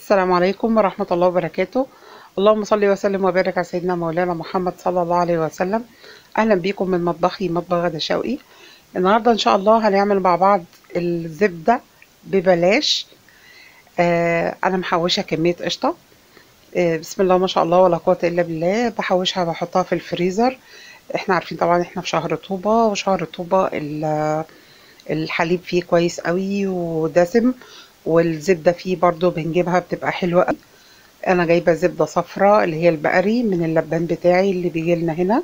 السلام عليكم ورحمة الله وبركاته اللهم صل وسلم وبارك على سيدنا مولانا محمد صلى الله عليه وسلم أهلا بيكم من مطبخي مطبخ غدا شوقي النهاردة إن شاء الله هنعمل مع بعض الزبدة ببلاش آه أنا محوشة كمية قشطة آه بسم الله ما شاء الله ولا قوة إلا بالله بحوشها بحطها في الفريزر احنا عارفين طبعا احنا في شهر طوبة وشهر طوبة ال- الحليب فيه كويس قوي ودسم والزبدة فيه برضو بنجيبها بتبقى حلوة قوي انا جايبة زبدة صفراء اللي هي البقري من اللبان بتاعي اللي بيجي لنا هنا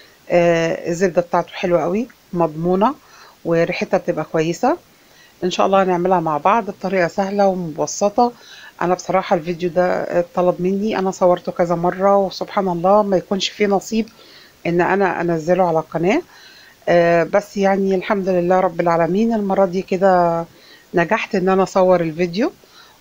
آه الزبدة بتاعته حلوة قوي مضمونة وريحتها بتبقى كويسة ان شاء الله هنعملها مع بعض بطريقة سهلة ومبسطة انا بصراحة الفيديو ده طلب مني انا صورته كذا مرة وسبحان الله ما يكونش فيه نصيب ان انا انزله على القناة آه بس يعني الحمد لله رب العالمين المرة دي كده نجحت ان انا اصور الفيديو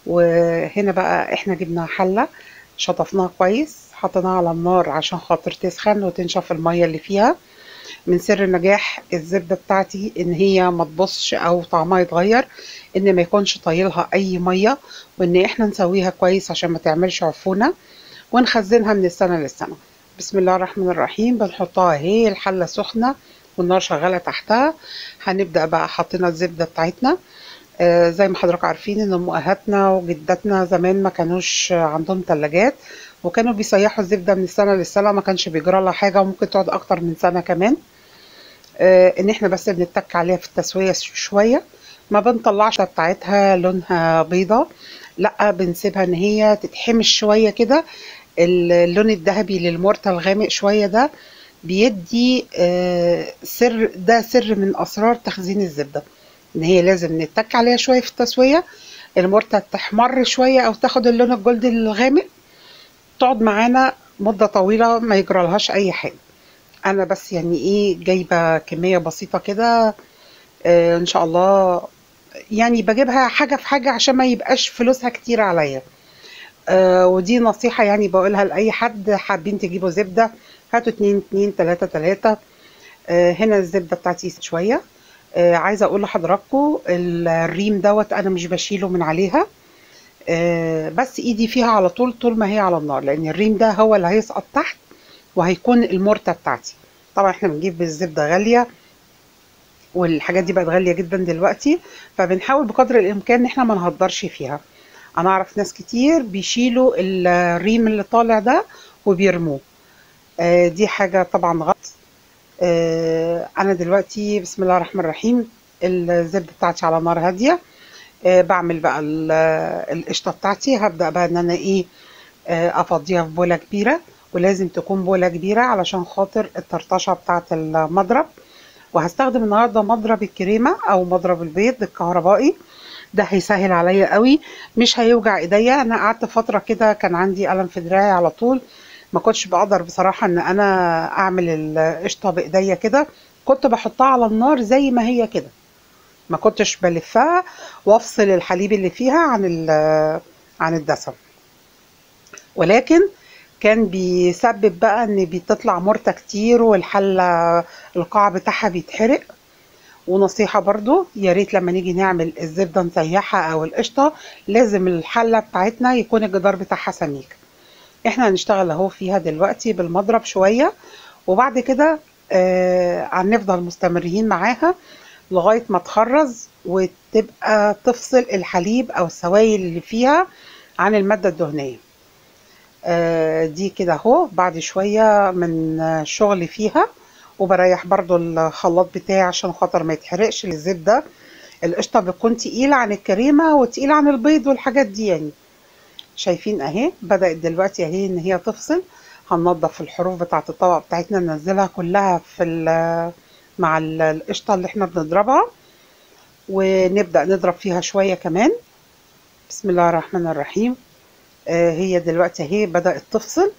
وهنا بقى احنا جبنا حلة شطفناها كويس حطيناها على النار عشان خاطر تسخن وتنشف المية اللي فيها من سر نجاح الزبدة بتاعتي ان هي ما تبصش او طعمها يتغير ان ما يكونش طايلها اي مية وان احنا نسويها كويس عشان ما تعملش عفونة ونخزنها من السنة للسنة بسم الله الرحمن الرحيم بنحطها اهي الحلة سخنة والنار شغالة تحتها هنبدأ بقى حطينا الزبدة بتاعتنا آه زي ما حضراتكم عارفين ان امهاتنا وجداتنا زمان ما كانوش عندهم ثلاجات وكانوا بيسيحوا الزبدة من السنة للسنة ما كانش بيجرى لها حاجة وممكن تقعد اكتر من سنة كمان آه ان احنا بس بنتك عليها في التسوية شوية ما بنطلعش بتاعتها لونها بيضة لا بنسيبها ان هي تتحمش شوية كده اللون الذهبي للمورتا الغامق شوية ده بيدي آه سر ده سر من اسرار تخزين الزبدة ان هي لازم نتك عليها شوية في التسوية المورتا تحمر شوية او تاخد اللون الجلدي الغامق تقعد معانا مدة طويلة ما يجرالهاش اي حاجة انا بس يعني ايه جايبة كمية بسيطة كده آه ان شاء الله يعني بجيبها حاجة في حاجة عشان ما يبقاش فلوسها كتير عليا آه ودي نصيحة يعني بقولها لأي حد حابين تجيبوا زبدة هاتوا اتنين اتنين تلاتة تلاتة آه هنا الزبدة بتاعتي شوية آه عايزة اقول لحضراتكم الريم دوت انا مش بشيله من عليها آه بس ايدي فيها على طول طول ما هي على النار لان الريم ده هو اللي هيسقط تحت وهيكون المرتة بتاعتي طبعا احنا بنجيب الزبدة غالية والحاجات دي بقت غالية جدا دلوقتي فبنحاول بقدر الامكان ان احنا ما نهدرش فيها انا اعرف ناس كتير بيشيلوا الريم اللي طالع ده وبيرموه آه دي حاجة طبعا غلط آه انا دلوقتي بسم الله الرحمن الرحيم الزبدة بتاعتي على نار هادية آه بعمل بقى القشطة بتاعتي هبدأ بقى ان انا ايه افضيها في بولة كبيرة ولازم تكون بولة كبيرة علشان خاطر الطرطشة بتاعت المضرب وهستخدم النهاردة مضرب الكريمة او مضرب البيض الكهربائي ده هيسهل عليا قوي مش هيوجع ايديا انا قعدت فترة كده كان عندي ألم في دراعي على طول ما كنتش بقدر بصراحة ان انا اعمل القشطة بايديا كده كنت بحطها على النار زي ما هي كده ما كنتش بلفها وافصل الحليب اللي فيها عن عن الدسم ولكن كان بيسبب بقى ان بتطلع مرتة كتير والحلة القاع بتاعها بيتحرق ونصيحة برضو يا ريت لما نيجي نعمل الزبدة نسيحها او القشطة لازم الحلة بتاعتنا يكون الجدار بتاعها سميك احنا هنشتغل اهو فيها دلوقتي بالمضرب شوية وبعد كده آه هنفضل مستمرين معاها لغاية ما تخرز وتبقى تفصل الحليب او السوائل اللي فيها عن المادة الدهنية آه دي كده اهو بعد شوية من الشغل فيها وبريح برضو الخلاط بتاعي عشان خاطر ما يتحرقش الزبدة القشطة بتكون تقيلة عن الكريمة وتقيلة عن البيض والحاجات دي يعني شايفين اهي بدأت دلوقتي اهي ان هي تفصل هننضف الحروف بتاعت الطبق بتاعتنا ننزلها كلها في مع القشطة اللي احنا بنضربها ونبدأ نضرب فيها شوية كمان بسم الله الرحمن الرحيم آه هي دلوقتي اهي بدأت تفصل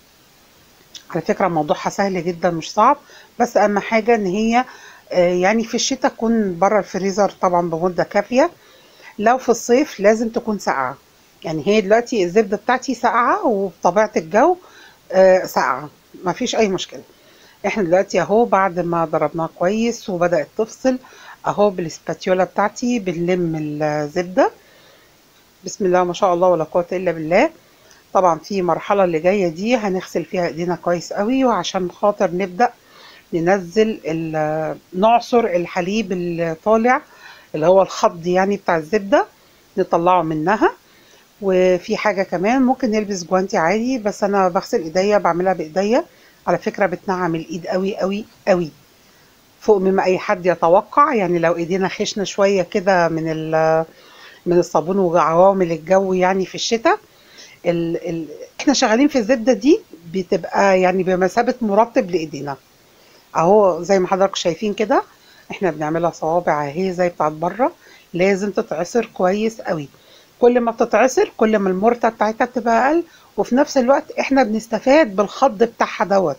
على فكرة موضوعها سهل جدا مش صعب بس اهم حاجة ان هي آه يعني في الشتاء تكون بره الفريزر طبعا بمدة كافية لو في الصيف لازم تكون ساقعة يعني هي دلوقتي الزبدة بتاعتي ساقعة وبطبيعة الجو آه ساقعة مفيش اي مشكلة احنا دلوقتي اهو بعد ما ضربناها كويس وبدأت تفصل اهو بالسباتيولا بتاعتي بنلم الزبدة بسم الله ما شاء الله ولا قوة الا بالله طبعا في مرحلة اللي جاية دي هنغسل فيها ايدينا كويس قوي وعشان خاطر نبدأ ننزل ال- نعصر الحليب اللي طالع اللي هو الخض يعني بتاع الزبدة نطلعه منها وفي حاجة كمان ممكن نلبس جوانتي عادي بس انا بغسل ايديا بعملها بايديا على فكرة بتنعم الايد قوي قوي قوي فوق مما اي حد يتوقع يعني لو ايدينا خشنة شوية كده من ال- من الصابون وعوامل الجو يعني في الشتاء ال... ال... احنا شغالين في الزبدة دي بتبقى يعني بمثابة مرطب لايدينا اهو زي ما حضراتكم شايفين كده احنا بنعملها صوابع اهي زي بتاعت بره لازم تتعصر كويس قوي كل ما بتتعصر كل ما المرتة بتاعتها بتبقى اقل وفي نفس الوقت احنا بنستفاد بالخض بتاعها دوت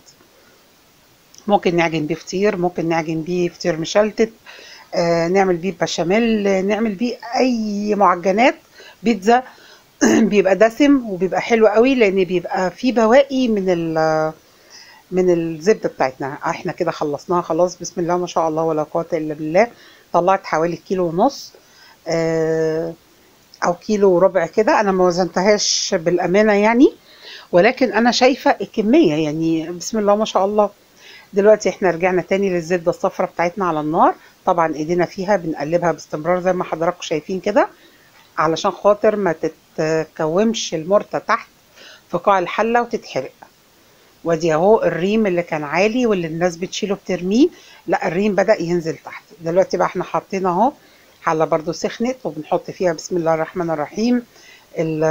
ممكن نعجن بيه فطير ممكن نعجن بيه فطير مشلتت آه نعمل بيه بشاميل آه، نعمل بيه اي معجنات بيتزا بيبقى دسم وبيبقى حلو قوي لان بيبقى فيه بواقي من ال من الزبده بتاعتنا احنا كده خلصناها خلاص بسم الله ما شاء الله ولا قوه الا بالله طلعت حوالي كيلو ونص آه، او كيلو وربع كده انا ما وزنتهاش بالامانه يعني ولكن انا شايفه الكميه يعني بسم الله ما شاء الله دلوقتي احنا رجعنا تاني للزبده الصفراء بتاعتنا على النار طبعا ايدينا فيها بنقلبها باستمرار زي ما حضراتكم شايفين كده علشان خاطر ما تتكومش المرتة تحت في قاع الحلة وتتحرق وادي اهو الريم اللي كان عالي واللي الناس بتشيله بترميه لا الريم بدأ ينزل تحت دلوقتي بقى احنا حاطين اهو حلة برضو سخنت وبنحط فيها بسم الله الرحمن الرحيم ال-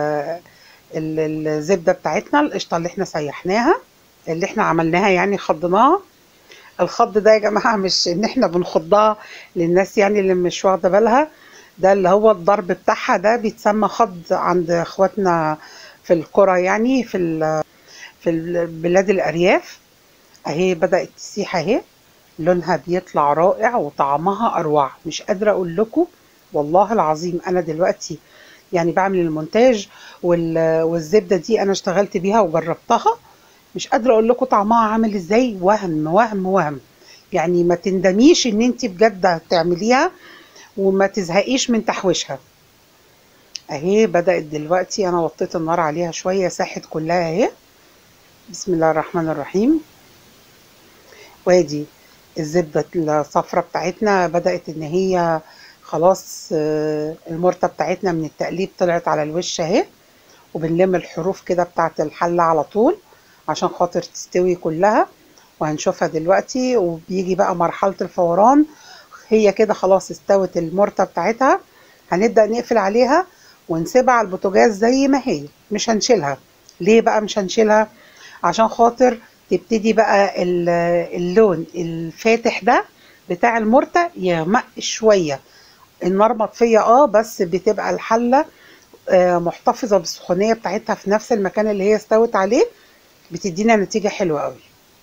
ال- الزبدة بتاعتنا القشطة اللي احنا سيحناها اللي احنا عملناها يعني خضناها الخض ده يا جماعة مش ان احنا بنخضها للناس يعني اللي مش واخدة بالها ده اللي هو الضرب بتاعها ده بيتسمى خض عند اخواتنا في القرى يعني في ال- في ال- بلاد الارياف اهي بدأت تسيح اهي لونها بيطلع رائع وطعمها اروع مش قادرة اقول لكم والله العظيم انا دلوقتي يعني بعمل المونتاج وال- والزبدة دي انا اشتغلت بيها وجربتها مش قادرة اقول لكم طعمها عامل ازاي وهم وهم وهم يعني ما تندميش ان انت بجد تعمليها وما تزهقيش من تحويشها اهي بدأت دلوقتي انا وطيت النار عليها شوية ساحت كلها اهي بسم الله الرحمن الرحيم وادي الزبدة الصفرة بتاعتنا بدأت ان هي خلاص آه، المرتة بتاعتنا من التقليب طلعت على الوش اهي وبنلم الحروف كده بتاعت الحلة على طول عشان خاطر تستوي كلها وهنشوفها دلوقتي وبيجي بقى مرحلة الفوران هي كده خلاص استوت المرتة بتاعتها هنبدأ نقفل عليها ونسيبها على البوتاجاز زي ما هي مش هنشيلها ليه بقى مش هنشيلها عشان خاطر تبتدي بقى ال- اللون الفاتح ده بتاع المرتة يغمق شوية النار مطفية اه بس بتبقى الحلة آه، محتفظة بالسخونية بتاعتها في نفس المكان اللي هي استوت عليه بتدينا نتيجة حلوة قوي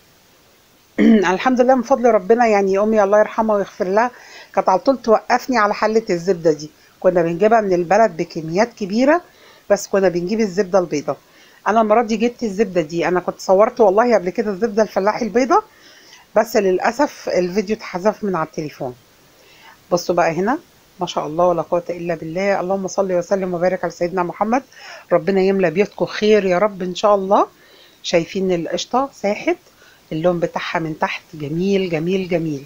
الحمد لله من فضل ربنا يعني امي الله يرحمها ويغفر لها كانت على طول توقفني على حله الزبده دي كنا بنجيبها من البلد بكميات كبيره بس كنا بنجيب الزبده البيضاء انا المره دي جبت الزبده دي انا كنت صورت والله قبل كده الزبده الفلاحي البيضاء بس للاسف الفيديو اتحذف من على التليفون بصوا بقى هنا ما شاء الله ولا قوه الا بالله اللهم صل وسلم وبارك على سيدنا محمد ربنا يملى بيوتكم خير يا رب ان شاء الله شايفين القشطه ساحت اللون بتاعها من تحت جميل جميل جميل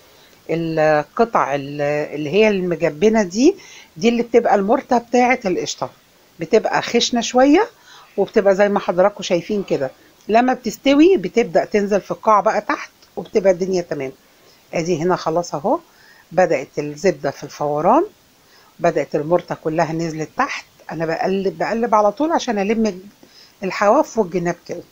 القطع ال- اللي هي المجبنه دي دي اللي بتبقى المرته بتاعه القشطه بتبقى خشنه شويه وبتبقى زي ما حضراتكم شايفين كده لما بتستوي بتبدا تنزل في القاع بقى تحت وبتبقى الدنيا تمام ادي هنا خلاص اهو بدات الزبده في الفوران بدات المرته كلها نزلت تحت انا بقلب بقلب على طول عشان الم الحواف والجناب كده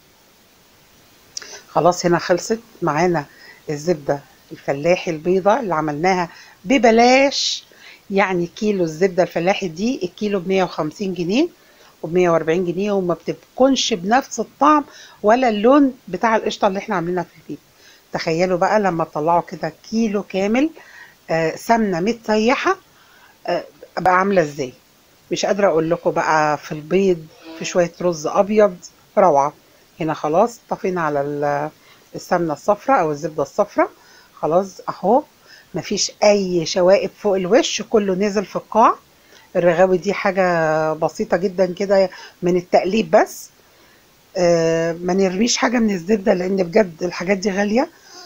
خلاص هنا خلصت معانا الزبدة الفلاحي البيضة اللي عملناها ببلاش يعني كيلو الزبدة الفلاحي دي الكيلو ب 150 جنيه وب 140 جنيه وما بتكونش بنفس الطعم ولا اللون بتاع القشطة اللي احنا عاملينها في البيت تخيلوا بقى لما تطلعوا كده كيلو كامل آه، سمنة متسيحة آه، بقى عاملة ازاي مش قادرة اقول لكم بقى في البيض في شوية رز ابيض روعة هنا خلاص طفينا على ال- السمنة الصفراء او الزبدة الصفراء خلاص اهو مفيش اي شوائب فوق الوش كله نزل في القاع الرغاوي دي حاجة بسيطة جدا كده من التقليب بس آه، ما نرميش حاجة من الزبدة لأن بجد الحاجات دي غالية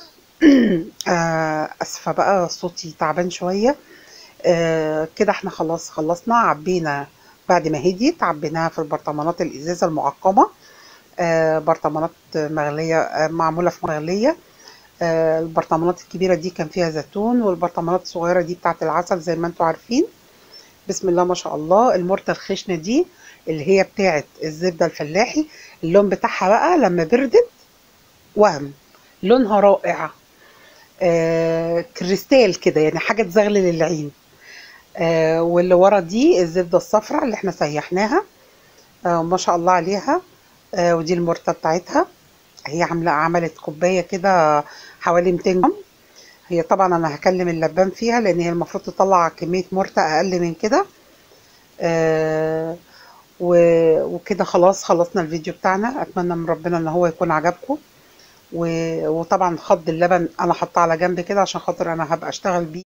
آه، أسفة بقى صوتي تعبان شوية آه، كده احنا خلاص خلصنا عبينا بعد ما هديت عبيناها في البرطمانات الإزازة المعقمة آه، برطمانات مغلية آه، معمولة في مغلية آه، البرطمانات الكبيرة دي كان فيها زيتون والبرطمانات الصغيرة دي بتاعت العسل زي ما انتوا عارفين بسم الله ما شاء الله المرتة الخشنة دي اللي هي بتاعت الزبدة الفلاحي اللون بتاعها بقى لما بردت وهم لونها رائع آه كريستال كده يعني حاجة تزغلل العين آه واللي ورا دي الزبدة الصفراء اللي احنا سيحناها آه ما شاء الله عليها آه ودي المرتة بتاعتها هي عاملة عملت كوباية كده حوالي 200 جرام هي طبعا انا هكلم اللبان فيها لان هي المفروض تطلع كمية مرتة اقل من كده آه و- وكده خلاص خلصنا الفيديو بتاعنا اتمنى من ربنا ان هو يكون عجبكم و- وطبعا خض اللبن انا حاطاه على جنب كده عشان خاطر انا هبقى اشتغل بيه